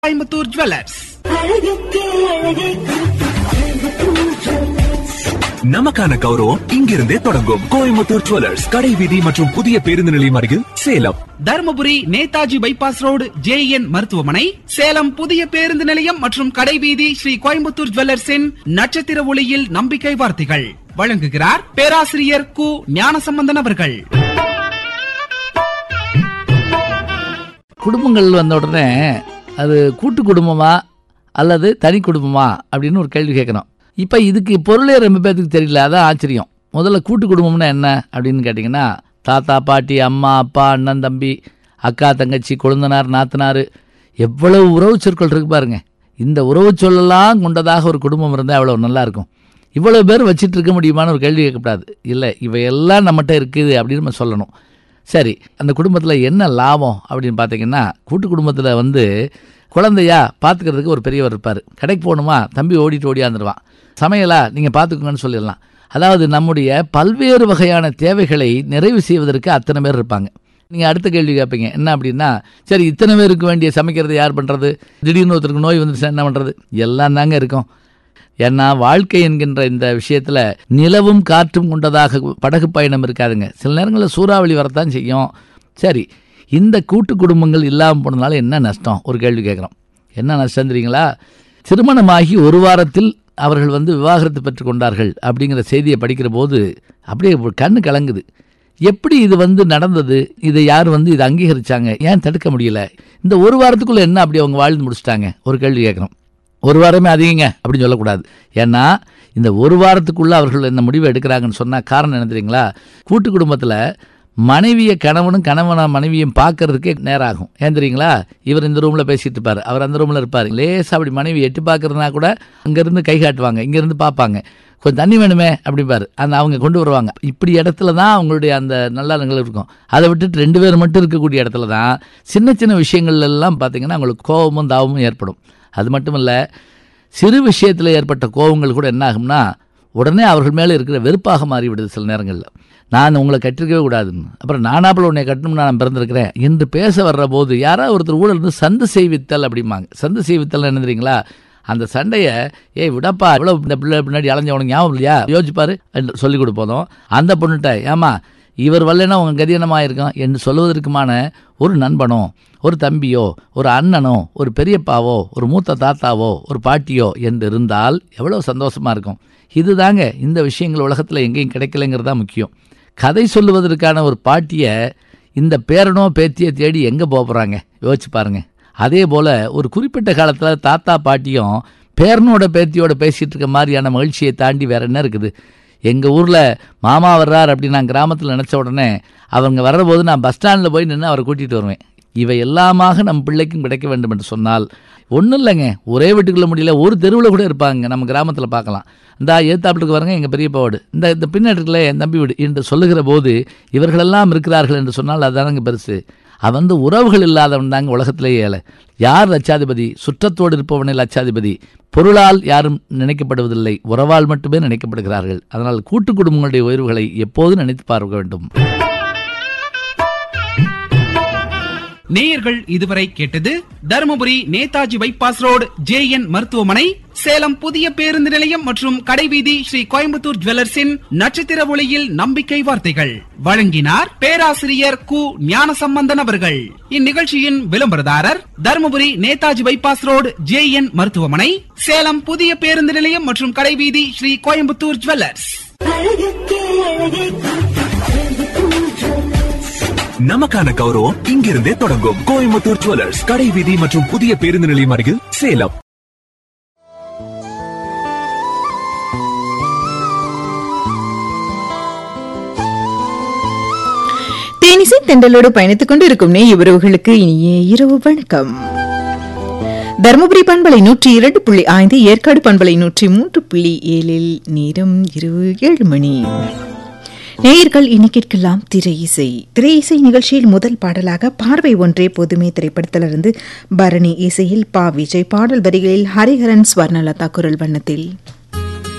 Coimbatore jewellers அழகுக்கே அழகே நமக்கான கௌரவம் இங்கிருந்தே தொடங்கும் கோயம்புத்தூர் ஜுவல்லர்ஸ் கடை வீதி மற்றும் புதிய பேருந்து நிலையம் அருகில் Salem Dharmapuri Netaji bypass road JN மருத்துவமனை சேலம் புதிய பேருந்து நிலையம் மற்றும் கடைவீதி ஸ்ரீ கோயம்புத்தூர் ஜுவல்லர்ஸின் நட்சத்திர ஒளியில் நம்பிக்கை வார்த்தைகள் வழங்குகிறார் பேராசிரியர் கு ஞானசம்பந்தன் அவர்கள் குடும்பங்கள் வந்த உடனே அது கூட்டு குடும்பமா அல்லது தனி குடும்பமா அப்படின்னு ஒரு கேள்வி கேட்கணும் இப்போ இதுக்கு பொருளே ரொம்ப பேர்த்துக்கு தெரியல அதான் ஆச்சரியம் முதல்ல கூட்டு குடும்பம்னா என்ன அப்படின்னு கேட்டிங்கன்னா தாத்தா பாட்டி அம்மா அப்பா அண்ணன் தம்பி அக்கா தங்கச்சி கொழுந்தனார் நாத்தனார் எவ்வளவு உறவு சொற்கள் இருக்கு பாருங்க இந்த உறவு சொல்லலாம் கொண்டதாக ஒரு குடும்பம் இருந்தால் எவ்வளோ நல்லா இருக்கும் இவ்வளோ பேர் வச்சிட்டு இருக்க முடியுமான்னு ஒரு கேள்வி கேட்கக்கூடாது இல்லை இவையெல்லாம் நம்மகிட்ட இருக்குது அப்படின்னு நம்ம சொல்லணும் சரி அந்த குடும்பத்தில் என்ன லாபம் அப்படின்னு பார்த்தீங்கன்னா கூட்டு குடும்பத்தில் வந்து குழந்தையா பார்த்துக்கிறதுக்கு ஒரு பெரியவர் இருப்பார் கடைக்கு போகணுமா தம்பி ஓடிட்டு ஓடியாந்துருவான் சமையலா நீங்கள் பார்த்துக்கோங்கன்னு சொல்லிடலாம் அதாவது நம்முடைய பல்வேறு வகையான தேவைகளை நிறைவு செய்வதற்கு அத்தனை பேர் இருப்பாங்க நீங்கள் அடுத்த கேள்வி கேட்பீங்க என்ன அப்படின்னா சரி இத்தனை பேருக்கு வேண்டிய சமைக்கிறது யார் பண்ணுறது திடீர்னு ஒருத்தருக்கு நோய் வந்துருச்சுன்னா என்ன பண்ணுறது எல்லாம் தாங்க இருக்கும் ஏன்னா வாழ்க்கை என்கின்ற இந்த விஷயத்தில் நிலவும் காற்றும் கொண்டதாக படகு பயணம் இருக்காதுங்க சில நேரங்களில் சூறாவளி வரத்தான் செய்யும் சரி இந்த கூட்டு குடும்பங்கள் இல்லாமல் போனதுனால என்ன நஷ்டம் ஒரு கேள்வி கேட்குறோம் என்ன நஷ்டம் தெரியுங்களா திருமணமாகி ஒரு வாரத்தில் அவர்கள் வந்து விவாகரத்து பெற்றுக் கொண்டார்கள் அப்படிங்கிற செய்தியை படிக்கிற போது அப்படியே ஒரு கண்ணு கலங்குது எப்படி இது வந்து நடந்தது இதை யார் வந்து இதை அங்கீகரிச்சாங்க ஏன் தடுக்க முடியல இந்த ஒரு வாரத்துக்குள்ள என்ன அப்படி அவங்க வாழ்ந்து முடிச்சிட்டாங்க ஒரு கேள்வி கேட்குறோம் ஒரு வாரமே அதிகங்க அப்படின்னு சொல்லக்கூடாது ஏன்னா இந்த ஒரு வாரத்துக்குள்ள அவர்கள் இந்த முடிவை எடுக்கிறாங்கன்னு சொன்னால் காரணம் என்ன தெரியுங்களா கூட்டு குடும்பத்தில் மனைவியை கணவனும் கணவனை மனைவியும் பார்க்கறதுக்கே நேரம் ஆகும் ஏன் தெரியுங்களா இவர் இந்த ரூமில் பேசிட்டு இருப்பார் அவர் அந்த ரூமில் இருப்பார் லேசாக அப்படி மனைவி எட்டி பார்க்கறதுனா கூட அங்கேருந்து கை காட்டுவாங்க இங்கேருந்து பார்ப்பாங்க கொஞ்சம் தண்ணி வேணுமே அப்படிம்பாரு அந்த அவங்க கொண்டு வருவாங்க இப்படி இடத்துல தான் அவங்களுடைய அந்த நல்லங்கள் இருக்கும் அதை விட்டுட்டு ரெண்டு பேர் மட்டும் இருக்கக்கூடிய இடத்துல தான் சின்ன சின்ன விஷயங்கள்ல எல்லாம் பார்த்தீங்கன்னா அவங்களுக்கு கோபமும் தாபமும் ஏற்படும் அது மட்டும் இல்லை சிறு விஷயத்தில் ஏற்பட்ட கோபங்கள் கூட என்ன ஆகும்னா உடனே அவர்கள் மேலே இருக்கிற வெறுப்பாக மாறிவிடுது சில நேரங்களில் நான் உங்களை கட்டிருக்கவே கூடாதுன்னு அப்புறம் நானாப்பில் உன்னை கட்டணும்னு நான் பிறந்திருக்கிறேன் என்று பேச வர்ற போது யாராவது ஒருத்தர் ஊழல் இருந்து சந்து செய்வித்தல் அப்படிம்பாங்க சந்து செய்வித்தல் என்ன தெரியுங்களா அந்த சண்டையை ஏய் விடப்பா இவ்வளோ இந்த பிள்ளை பின்னாடி அலைஞ்ச உனக்கு ஞாபகம் இல்லையா யோசிப்பாரு என்று சொல்லிக் கொடுப்போதும் அந்த பொண்ணுகிட்ட ஏமா இவர் வரலன்னா உங்க கதி என்னமாக இருக்கும் என்று சொல்வதற்குமான ஒரு நண்பனோ ஒரு தம்பியோ ஒரு அண்ணனோ ஒரு பெரியப்பாவோ ஒரு மூத்த தாத்தாவோ ஒரு பாட்டியோ என்று இருந்தால் எவ்வளோ சந்தோஷமா இருக்கும் இதுதாங்க இந்த விஷயங்கள் உலகத்தில் எங்கேயும் கிடைக்கலங்கிறது தான் முக்கியம் கதை சொல்லுவதற்கான ஒரு பாட்டியை இந்த பேரனோ பேத்தியை தேடி எங்கே போக போகிறாங்க யோசிச்சு பாருங்க அதே போல் ஒரு குறிப்பிட்ட காலத்தில் தாத்தா பாட்டியும் பேரனோட பேத்தியோட பேசிகிட்டு இருக்க மாதிரியான மகிழ்ச்சியை தாண்டி வேற என்ன இருக்குது எங்கள் ஊரில் மாமா வர்றார் அப்படின்னு நான் கிராமத்தில் நினச்ச உடனே அவங்க வர்றபோது நான் பஸ் ஸ்டாண்டில் போய் நின்று அவரை கூட்டிகிட்டு வருவேன் இவை எல்லாமாக நம் பிள்ளைக்கும் கிடைக்க வேண்டும் என்று சொன்னால் ஒன்றும் இல்லைங்க ஒரே வீட்டுக்குள்ள முடியல ஒரு தெருவில் கூட இருப்பாங்க நம்ம கிராமத்தில் பார்க்கலாம் இந்த ஏத்தாப்புக்கு வரங்க எங்கள் பெரியப்பாவோடு இந்த இந்த பின்னாடில என் தம்பி வீடு என்று சொல்லுகிற போது இவர்களெல்லாம் இருக்கிறார்கள் என்று சொன்னால் அதுதானங்க பெருசு அவன் வந்து உறவுகள் இல்லாதவன் தாங்க உலகத்திலேயே ஏழை யார் லட்சாதிபதி சுற்றத்தோடு இருப்பவனே லட்சாதிபதி பொருளால் யாரும் நினைக்கப்படுவதில்லை உறவால் மட்டுமே நினைக்கப்படுகிறார்கள் அதனால் கூட்டு குடும்பங்களுடைய உயர்வுகளை எப்போதும் நினைத்து பார்க்க வேண்டும் நேயர்கள் இதுவரை கேட்டது Dharmapuri Netaji bypass road JN மருத்துவமனை சேலம் புதிய பேருந்து நிலையம் மற்றும் கடைவீதி ஸ்ரீ கோயம்புத்தூர் ஜுவல்லர்ஸின் நட்சத்திர ஒளியில் நம்பிக்கை வார்த்தைகள் வழங்கினார் பேராசிரியர் கு ஞானசம்பந்தன் அவர்கள் இந்நிகழ்ச்சியின் விளம்பரதாரர் Dharmapuri Netaji bypass road JN மருத்துவமனை சேலம் புதிய பேருந்து நிலையம் மற்றும் கடைவீதி ஸ்ரீ கோயம்புத்தூர் ஜுவல்லர்ஸ் அழகுக்கே அழகே நமக்கான கௌரவம் இங்கிருந்தே தொடங்கும் கோயம்புத்தூர் ஜுவல்லர்ஸ் கடை வீதி மற்றும் புதிய பேருந்து நிலையம் அருகில் சேலம் தேனிசை தெண்டலோடு பயணித்துக் கொண்டு இருக்கும் நேய உறவுகளுக்கு இனிய இரவு வணக்கம் தருமபுரி பண்பலை நூற்றி இரண்டு புள்ளி ஐந்து ஏற்காடு பண்பலை நூற்றி மூன்று புள்ளி ஏழில் நேரம் இரவு ஏழு மணி நேயர்கள் இனி கேட்கலாம் திரை இசை திரை இசை நிகழ்ச்சியில் முதல் பாடலாக பார்வை ஒன்றே போதுமே திரைப்படத்திலிருந்து பரணி இசையில் பா விஜய் பாடல் வரிகளில் ஹரிஹரன் ஸ்வர்ணலதா குரல் வண்ணத்தில்